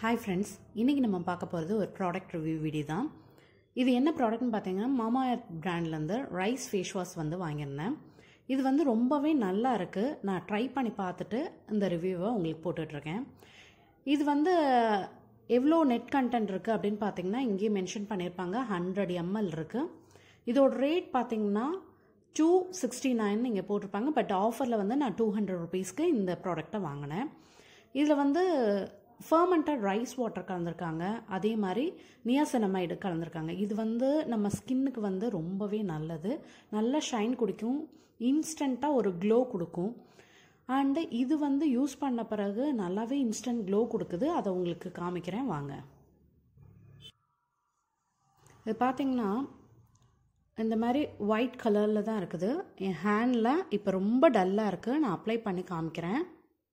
hi friends இன்றைக்கி நம்ம பார்க்க போகிறது ஒரு ப்ராடக்ட் ரிவ்யூ வீடியோ தான் இது என்ன ப்ராடக்ட்னு பார்த்தீங்கன்னா மாமா எர்த் பிராண்ட்லேருந்து ரைஸ் ஃபேஸ் வாஷ் வந்து வாங்கியிருந்தேன் இது வந்து ரொம்பவே நல்லா இருக்குது நான் ட்ரை பண்ணி பார்த்துட்டு இந்த ரிவ்யூவை உங்களுக்கு போட்டுட்ருக்கேன் இது வந்து எவ்வளோ நெட் கண்டென்ட் இருக்குது அப்படின்னு பார்த்தீங்கன்னா இங்கேயே மென்ஷன் பண்ணியிருப்பாங்க ஹண்ட்ரட் எம்எல் இருக்குது இதோட ரேட் பார்த்தீங்கன்னா டூ சிக்ஸ்டி நைன் இங்கே போட்டிருப்பாங்க பட் ஆஃபரில் வந்து நான் டூ ஹண்ட்ரட் ருபீஸ்க்கு இந்த ப்ராடக்டை வாங்கினேன் இதில் வந்து ஃபர்மெண்டட் ரைஸ் வாட்டர் கலந்துருக்காங்க அதே மாதிரி நியாசனமைடு கலந்துருக்காங்க இது வந்து நம்ம ஸ்கின்னுக்கு வந்து ரொம்பவே நல்லது நல்ல ஷைன் கொடுக்கும் இன்ஸ்டண்ட்டாக ஒரு க்ளோ கொடுக்கும் அண்டு இது வந்து யூஸ் பண்ண பிறகு நல்லாவே இன்ஸ்டன்ட் க்ளோ கொடுக்குது அதை உங்களுக்கு காமிக்கிறேன் வாங்க இது பார்த்தீங்கன்னா இந்த மாதிரி ஒயிட் கலரில் தான் இருக்குது என் ஹேண்டில் இப்போ ரொம்ப டல்லாக இருக்குது நான் அப்ளை பண்ணி காமிக்கிறேன்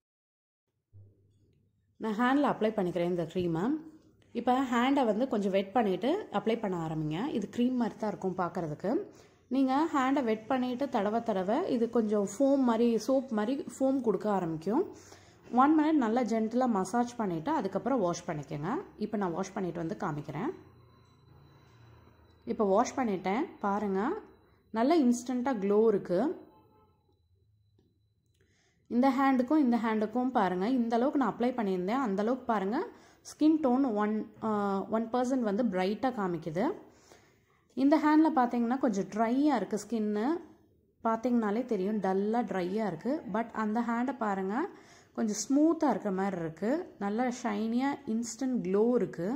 நான் ஹேண்டில் அப்ளை பண்ணிக்கிறேன் இந்த க்ரீமை இப்போ ஹேண்டை வந்து கொஞ்சம் வெட் பண்ணிவிட்டு அப்ளை பண்ண ஆரம்பிங்க இது க்ரீம் மாதிரி தான் இருக்கும் பார்க்குறதுக்கு நீங்கள் ஹேண்டை வெட் பண்ணிவிட்டு தடவை தடவை இது கொஞ்சம் ஃபோம் மாதிரி சோப் மாதிரி ஃபோம் கொடுக்க ஆரம்பிக்கும் ஒன் மினிட் நல்லா ஜென்டலாக மசாஜ் பண்ணிவிட்டு அதுக்கப்புறம் வாஷ் பண்ணிக்கோங்க இப்போ நான் வாஷ் பண்ணிவிட்டு வந்து காமிக்கிறேன் இப்போ வாஷ் பண்ணிட்டேன் பாருங்கள் நல்ல இன்ஸ்டண்ட்டாக க்ளோ இருக்குது இந்த ஹேண்டுக்கும் இந்த ஹேண்டுக்கும் பாருங்கள் இந்த அளவுக்கு நான் அப்ளை பண்ணியிருந்தேன் அந்த அளவுக்கு பாருங்கள் skin tone one one percent வந்து பிரைட்டாக காமிக்குது இந்த ஹேண்டில் பார்த்தீங்கன்னா கொஞ்சம் ட்ரையாக இருக்குது ஸ்கின்னு பார்த்தீங்கனாலே தெரியும் டல்லாக ட்ரையாக இருக்குது பட் அந்த ஹேண்டை பாருங்கள் கொஞ்சம் ஸ்மூத்தாக இருக்கிற மாதிரி இருக்குது நல்லா ஷைனியாக இன்ஸ்டன்ட் க்ளோ இருக்குது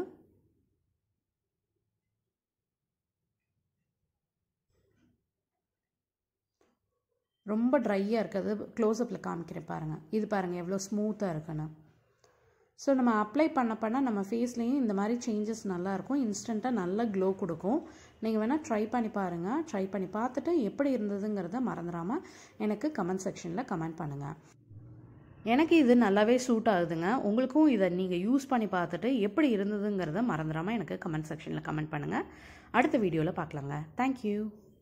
ரொம்ப ட்ரையாக இருக்குது க்ளோஸ்அப்பில் காமிக்கிறேன் பாருங்கள் இது பாருங்கள் எவ்வளோ ஸ்மூத்தாக இருக்குன்னு ஸோ நம்ம அப்ளை பண்ண பண்ண நம்ம ஃபேஸ்லேயும் இந்த மாதிரி சேஞ்சஸ் நல்லாயிருக்கும் இன்ஸ்டண்ட்டாக நல்ல க்ளோ கொடுக்கும் நீங்கள் வேணால் ட்ரை பண்ணி பாருங்கள் ட்ரை பண்ணி பார்த்துட்டு எப்படி இருந்ததுங்கிறத மறந்துடாமல் எனக்கு கமெண்ட் செக்ஷனில் கமெண்ட் பண்ணுங்கள் எனக்கு இது நல்லாவே சூட் ஆகுதுங்க உங்களுக்கும் இதை நீங்கள் யூஸ் பண்ணி பார்த்துட்டு எப்படி இருந்ததுங்கிறத மறந்துடாமல் எனக்கு கமெண்ட் செக்ஷனில் கமெண்ட் பண்ணுங்கள் அடுத்த வீடியோவில் பார்க்கலாங்க தேங்க்யூ